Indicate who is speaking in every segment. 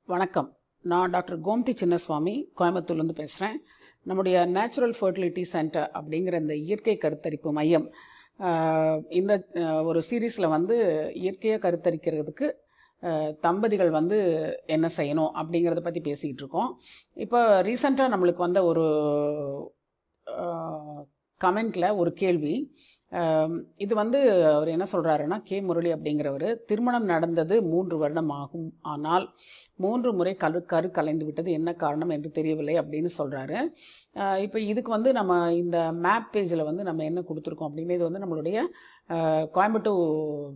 Speaker 1: வணக்கம் நான் டாக்டர் கோமதி சின்னசுவாமி கோயம்புத்தூர்லேருந்து பேசுகிறேன் நம்முடைய நேச்சுரல் ஃபர்டிலிட்டி சென்டர் அப்படிங்கிற இந்த இயற்கை கருத்தரிப்பு மையம் ஆஹ், இந்த ஆஹ், ஒரு சீரீஸில் வந்து இயற்கையாக கருத்தரிக்கிறதுக்கு ஆஹ், தம்பதிகள் வந்து என்ன செய்யணும் அப்படிங்கிறத பற்றி பேசிக்கிட்டு இருக்கோம் இப்போ ரீசண்டாக நம்மளுக்கு வந்த ஒரு கமெண்ட்டில் ஒரு கேள்வி ஆம், இது வந்து அவர் என்ன சொல்கிறாருன்னா கே முரளி அப்படிங்கிறவர் திருமணம் நடந்தது மூன்று வருடம் ஆகும் ஆனால் மூன்று முறை கரு கரு கலைந்து விட்டது என்ன காரணம் என்று தெரியவில்லை அப்படின்னு சொல்கிறாரு இப்போ இதுக்கு வந்து நம்ம இந்த மேப் பேஜில் வந்து நம்ம என்ன கொடுத்துருக்கோம் அப்படின்னு இது வந்து நம்மளுடைய ஆஹ், கோயம்புத்தூர்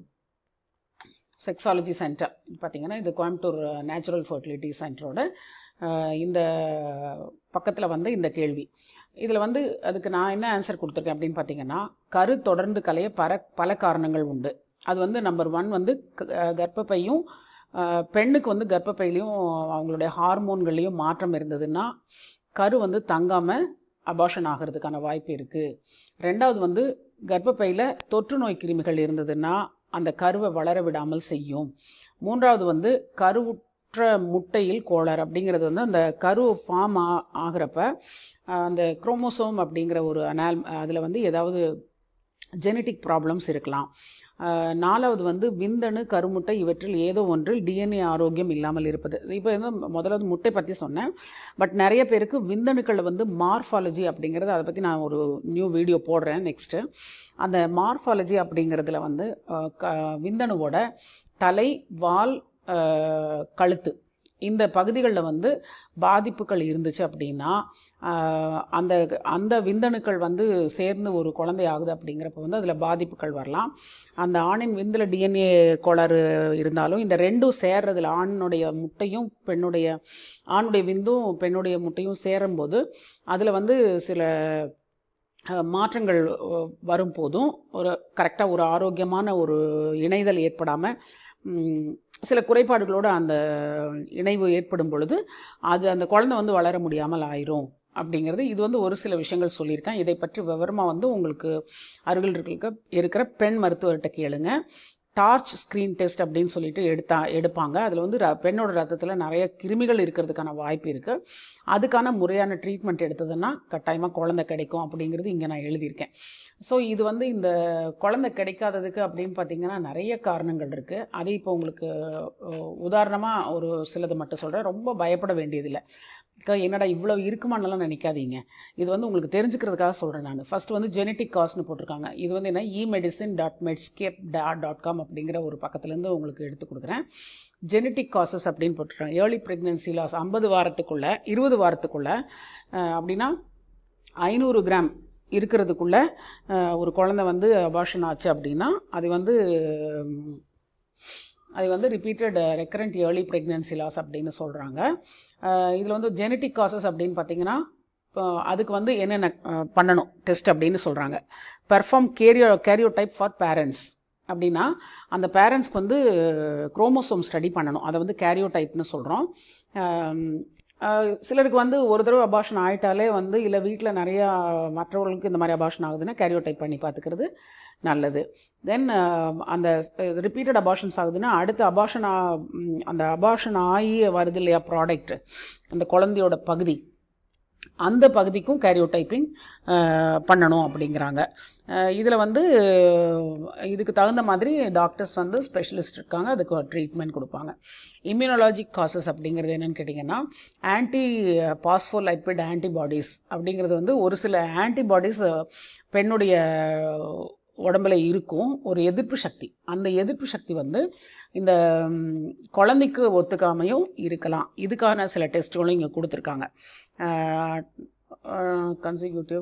Speaker 1: செக்ஸாலஜி சென்டர் பார்த்தீங்கன்னா இது கோயம்புத்தூர் நேச்சுரல் ஃபர்டிலிட்டி சென்டரோட இந்த பக்கத்தில் வந்து இந்த கேள்வி இதில் வந்து அதுக்கு நான் என்ன ஆன்சர் கொடுத்துருக்கேன் அப்படின்னு பார்த்தீங்கன்னா கரு தொடர்ந்து கலைய பல பல காரணங்கள் உண்டு அது வந்து நம்பர் ஒன் வந்து க- அஹ் கர்ப்பப்பையும் அஹ், பெண்ணுக்கு வந்து கர்ப்பப்பையிலையும் அவங்களுடைய ஹார்மோன்கள்லையும் மாற்றம் இருந்ததுன்னா கரு வந்து தங்காமல் அபாஷன் ஆகிறதுக்கான வாய்ப்பு இருக்குது ரெண்டாவது வந்து கர்ப்பப்பையில் தொற்று நோய் கிருமிகள் இருந்ததுன்னா அந்த கருவை வளர விடாமல் செய்யும் மூன்றாவது வந்து கருவுற்ற முட்டையில் கோளாறு அப்படிங்கிறது வந்து அந்த கரு ஃபார்ம் ஆ ஆகிறப்ப ஆஹ், அந்த குரோமோசோம் அப்படிங்கிற ஒரு அனால் அதில் வந்து ஏதாவது ஜெனட்டிக் ப்ராப்ளம்ஸ் இருக்கலாம் ஆஹ், நாலாவது வந்து விந்தணு கருமுட்டை இவற்றில் ஏதோ ஒன்றில் டிஎன்ஏ ஆரோக்கியம் இல்லாமல் இருப்பது இப்போ வந்து முதல்ல வந்து முட்டை பற்றி சொன்னேன் பட் நிறைய பேருக்கு விந்தணுக்களில் வந்து மார்ஃபாலஜி அப்படிங்கிறது அதை பற்றி நான் ஒரு நியூ வீடியோ போடுறேன் நெக்ஸ்ட்டு அந்த மார்ஃபாலஜி அப்படிங்கிறதுல வந்து ஆஹ், க விந்தணுவோட தலை வால் ஆஹ், கழுத்து இந்த பகுதிகளில் வந்து பாதிப்புகள் இருந்துச்சு அப்படின்னா ஆஹ், அந்த அந்த விந்தணுக்கள் வந்து சேர்ந்து ஒரு குழந்தை ஆகுது அப்படிங்கிறப்ப வந்து அதில் பாதிப்புகள் வரலாம் அந்த ஆணின் விந்தில் டிஎன்ஏ கோளாறு இருந்தாலும் இந்த ரெண்டும் சேர்றதுல ஆணுடைய முட்டையும் பெண்ணுடைய ஆணுடைய விந்தும் பெண்ணுடைய முட்டையும் சேரும்போது அதில் வந்து சில அஹ், மாற்றங்கள் அஹ், வரும்போதும் ஒரு கரெக்டாக ஒரு ஆரோக்கியமான ஒரு இணைதல் ஏற்படாமல் சில குறைபாடுகளோட அந்த இணைவு ஏற்படும் பொழுது அது அந்த குழந்தை வந்து வளர முடியாமல் ஆயிரும் அப்படிங்கிறது இது வந்து ஒரு சில விஷயங்கள் சொல்லியிருக்கேன் இதை பற்றி விவரமாக வந்து உங்களுக்கு அருகில் இருக்க இருக்கிற பெண் மருத்துவர்கிட்ட கேளுங்க டார்ச் ஸ்க்ரீன் டெஸ்ட் அப்படின்னு சொல்லிட்டு எடுத்தா எடுப்பாங்க அதில் வந்து ர- பெண்ணோட ரத்தத்தில் நிறைய கிருமிகள் இருக்கிறதுக்கான வாய்ப்பு இருக்குது அதுக்கான முறையான ட்ரீட்மெண்ட் எடுத்ததுன்னா கட்டாயமாக குழந்தை கிடைக்கும் அப்படிங்கிறது இங்கே நான் எழுதியிருக்கேன் ஸோ இது வந்து இந்த குழந்தை கிடைக்காததுக்கு அப்படின்னு பார்த்தீங்கன்னா நிறைய காரணங்கள் இருக்குது அது இப்போ உங்களுக்கு உதாரணமாக ஒரு சிலது மட்டும் சொல்கிறேன் ரொம்ப பயப்பட வேண்டியதில்லை அக்கா, என்னடா இவ்வளோ இருக்குமானலாம் நினைக்காதீங்க இது வந்து உங்களுக்கு தெரிஞ்சுக்கிறதுக்காக சொல்கிறேன் நான் ஃபர்ஸ்ட் வந்து ஜெனட்டிக் காஸ்ட்னு போட்டிருக்காங்க இது வந்து என்ன e medicine dot Medscape dot dot com அப்படிங்கிற ஒரு பக்கத்துலேருந்து உங்களுக்கு எடுத்து கொடுக்குறேன் ஜெனட்டிக் காசஸ் அப்படின்னு போட்டிருக்காங்க ஏர்லி ப்ரெக்னென்சி லாஸ் ஐம்பது வாரத்துக்குள்ள இருபது வாரத்துக்குள்ள அஹ், அப்படின்னா ஐநூறு கிராம் இருக்கிறதுக்குள்ள அஹ், ஒரு குழந்தை வந்து அபாஷன் ஆச்சு அப்படின்னா அது வந்து உம், அது வந்து repeated recurrent early pregnancy loss அப்படின்னு சொல்கிறாங்க இதில் வந்து ஜெனட்டிக் காசஸ் அப்படின்னு பார்த்தீங்கன்னா இப்போ அதுக்கு வந்து என்னென்ன அஹ், பண்ணணும் டெஸ்ட் அப்படின்னு சொல்கிறாங்க perform karyo karyotype for parents அப்படின்னா அந்த பேரண்ட்ஸ்க்கு வந்து குரோமோசோம் ஸ்டடி பண்ணணும் அதை வந்து கேரியோ டைப்னு சொல்கிறோம் சிலருக்கு வந்து ஒரு தடவை அபாஷன் ஆயிட்டாலே வந்து இல்லை வீட்டில் நிறையா மற்றவர்களுக்கு இந்த மாதிரி அபாஷன் ஆகுதுன்னா கேரியோ டைப் பண்ணி பார்த்துக்கிறது நல்லது தென் அந்த ரிப்பீட்டட் அபாஷன்ஸ் ஆகுதுன்னா அடுத்த அபாஷன் அந்த அபாஷன் ஆகி வருது இல்லையா ப்ராடக்ட் அந்த குழந்தையோட பகுதி அந்த பகுதிக்கும் கேரியோ டைப்பிங் பண்ணணும் அப்படிங்கிறாங்க இதில் வந்து இதுக்கு தகுந்த மாதிரி டாக்டர்ஸ் வந்து ஸ்பெஷலிஸ்ட் இருக்காங்க அதுக்கு ட்ரீட்மெண்ட் கொடுப்பாங்க இம்யூனலாஜிக் காசஸ் அப்படிங்கிறது என்னன்னு கேட்டிங்கன்னா ஆன்டி பாஸ்போலைப்பிட் ஆன்டிபாடிஸ் அப்படிங்கிறது வந்து ஒரு சில ஆன்டிபாடிஸ் பெண்ணுடைய உடம்புல இருக்கும் ஒரு எதிர்ப்பு சக்தி அந்த எதிர்ப்பு சக்தி வந்து இந்த ம், குழந்தைக்கு ஒத்துக்காமையும் இருக்கலாம் இதுக்கான சில டெஸ்ட்டுகளும் இங்கே கொடுத்துருக்காங்க consecutive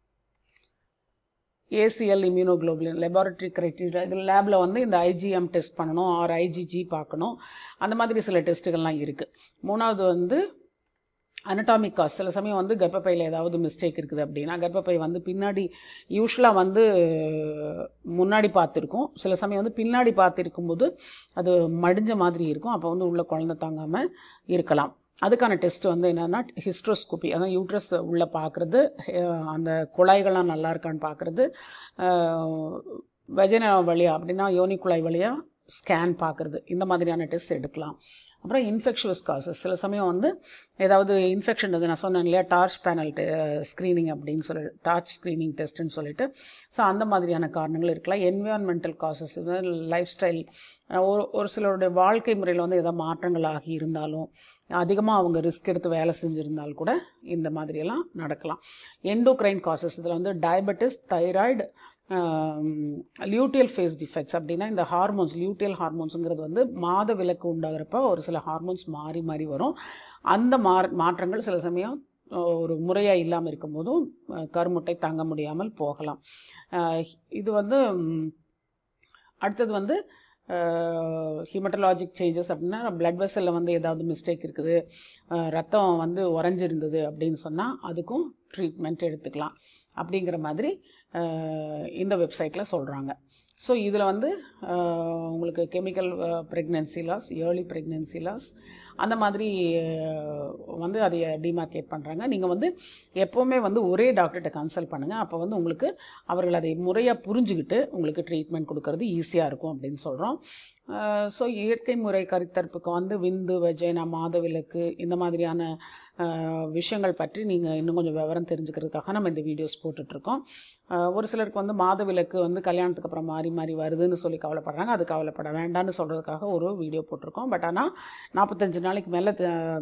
Speaker 1: ACL immunoglobulin laboratory criteria இதில் லேபில் வந்து இந்த ஐஜிஎம் டெஸ்ட் பண்ணணும் ஆர் ஐஜிஜி பார்க்கணும் அந்த மாதிரி சில டெஸ்ட்டுகள்லாம் இருக்குது மூணாவது வந்து அனட்டாமிக் காஸ் சில சமயம் வந்து கர்ப்பப்பையில் ஏதாவது மிஸ்டேக் இருக்குது அப்படின்னா கர்ப்பப்பை வந்து பின்னாடி யூஸ்வலாக வந்து முன்னாடி பார்த்துருக்கும் சில சமயம் வந்து பின்னாடி பார்த்துருக்கும்போது அது மடிஞ்ச மாதிரி இருக்கும் அப்போ வந்து உள்ள குழந்தை தாங்காமல் இருக்கலாம் அதுக்கான டெஸ்ட் வந்து என்னென்னா ஹிஸ்ட்ரோஸ்கோபி அதான் யூட்ரஸ் உள்ளே பார்க்குறது அந்த குழாய்கள்லாம் நல்லா இருக்கான்னு பார்க்குறது வெஜினா வழியா அப்படின்னா யோனி குழாய் வழியாக ஸ்கேன் பார்க்குறது இந்த மாதிரியான டெஸ்ட் எடுக்கலாம் அப்புறம் இன்ஃபெக்ஷுவஸ் காசஸ் சில சமயம் வந்து ஏதாவது இன்ஃபெக்ஷன் இருக்குது நான் சொன்னேன் இல்லையா டார்ச் பேனல் ஸ்க்ரீனிங் அப்படின்னு சொல்லி டார்ச் ஸ்க்ரீனிங் டெஸ்ட்டுன்னு சொல்லிட்டு ஸோ அந்த மாதிரியான காரணங்கள் இருக்கலாம் என்விரான்மெண்டல் காசஸ் லைஃப் ஸ்டைல் ஒரு ஒரு சிலருடைய வாழ்க்கை முறையில் வந்து எதாவது மாற்றங்கள் ஆகி இருந்தாலும் அதிகமாக அவங்க ரிஸ்க் எடுத்து வேலை செஞ்சுருந்தால் கூட இந்த மாதிரியெல்லாம் நடக்கலாம் எண்டோக்ரைன் காசஸ் இதில் வந்து diabetes thyroid luteal phase defects அப்படின்னா இந்த ஹார்மோன்ஸ் லியூட்டியல் ஹார்மோன்ஸுங்கிறது வந்து மாத விலக்கு உண்டாகிறப்ப ஒரு சில ஹார்மோன்ஸ் மாறி மாறி வரும் அந்த மா மாற்றங்கள் சில சமயம் ஒரு முறையாக இல்லாமல் இருக்கும்போதும் கருமுட்டை தாங்க முடியாமல் போகலாம் இது வந்து அடுத்தது வந்து ஹிமட்டலாஜிக் சேஞ்சஸ் அப்படின்னா பிளட் வெசலில் வந்து ஏதாவது மிஸ்டேக் இருக்குது ரத்தம் வந்து உறைஞ்சிருந்தது அப்படின்னு சொன்னால் அதுக்கும் ட்ரீட்மெண்ட் எடுத்துக்கலாம் அப்படிங்கிற மாதிரி இந்த வெப்சைட்டில் சொல்கிறாங்க ஸோ இதில் வந்து உங்களுக்கு chemical pregnancy loss early pregnancy loss அந்த மாதிரி வந்து அதை டிமார்க்கேட் பண்ணுறாங்க நீங்கள் வந்து எப்போவுமே வந்து ஒரே டாக்டர்கிட்ட கன்சல்ட் பண்ணுங்கள் அப்போ வந்து உங்களுக்கு அவர்கள் அதை முறையாக புரிஞ்சுக்கிட்டு உங்களுக்கு ட்ரீட்மெண்ட் கொடுக்கறது ஈஸியாக இருக்கும் அப்படின்னு சொல்கிறோம் ஸோ இயற்கை முறை கருத்தரப்புக்கு வந்து விந்து வஜைனா மாதவிலக்கு இந்த மாதிரியான விஷயங்கள் பற்றி நீங்கள் இன்னும் கொஞ்சம் விவரம் தெரிஞ்சுக்கிறதுக்காக நம்ம இந்த வீடியோஸ் போட்டுட்ருக்கோம் ஒரு சிலருக்கு வந்து மாதவிலக்கு வந்து கல்யாணத்துக்கு அப்புறம் மாறி மாறி வருதுன்னு சொல்லி கவலைப்படுறாங்க அது கவலைப்பட வேண்டாம்னு சொல்கிறதுக்காக ஒரு வீடியோ போட்டிருக்கோம் பட் ஆனால் நாற்பத்தஞ்சு நாளைக்கு மேலே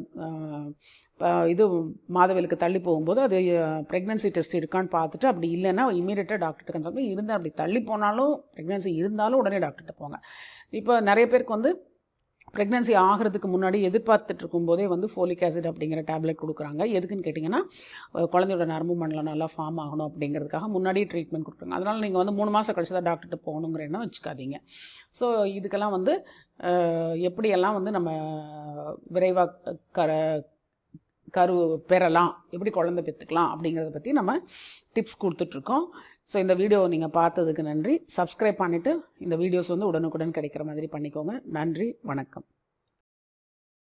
Speaker 1: இது மாதவிலுக்கு தள்ளி போகும்போது அது ப்ரெக்னென்சி டெஸ்ட் இருக்கான்னு பார்த்துட்டு அப்படி இல்லைன்னா இமீடியட்டாக டாக்டர்கிட்ட கன்சல்ட் பண்ணி இருந்தால் அப்படி தள்ளி போனாலும் ப்ரெக்னென்சி இருந்தாலும் உடனே டாக்டர்கிட்ட போங்க இப்போ நிறைய பேருக்கு வந்து ப்ரெக்னென்சி ஆகிறதுக்கு முன்னாடி எதிர்பார்த்துட்டு இருக்கும்போதே வந்து ஃபோலிக் ஆசிட் அப்படிங்கிற டேப்லெட் கொடுக்குறாங்க எதுக்குன்னு கேட்டிங்கன்னா குழந்தையோட நரம்பு மண்டலம் நல்லா ஃபார்ம் ஆகணும் அப்படிங்கிறதுக்காக முன்னாடியே ட்ரீட்மெண்ட் கொடுக்குறாங்க அதனால் நீங்கள் வந்து மூணு மாதம் கழிச்சு தான் டாக்டர்கிட்ட போகணுங்கிற எண்ணம் வச்சுக்காதீங்க ஸோ இதுக்கெல்லாம் வந்து எப்படியெல்லாம் வந்து நம்ம விரைவாக கர கரு பெறலாம் எப்படி குழந்தை பெற்றுக்கலாம் அப்படிங்கிறத பற்றி நம்ம டிப்ஸ் கொடுத்துட்ருக்கோம் ஸோ இந்த வீடியோ நீங்கள் பார்த்ததுக்கு நன்றி சப்ஸ்கிரைப் பண்ணிவிட்டு இந்த வீடியோஸ் வந்து உடனுக்குடன் கிடைக்கிற மாதிரி பண்ணிக்கோங்க நன்றி வணக்கம்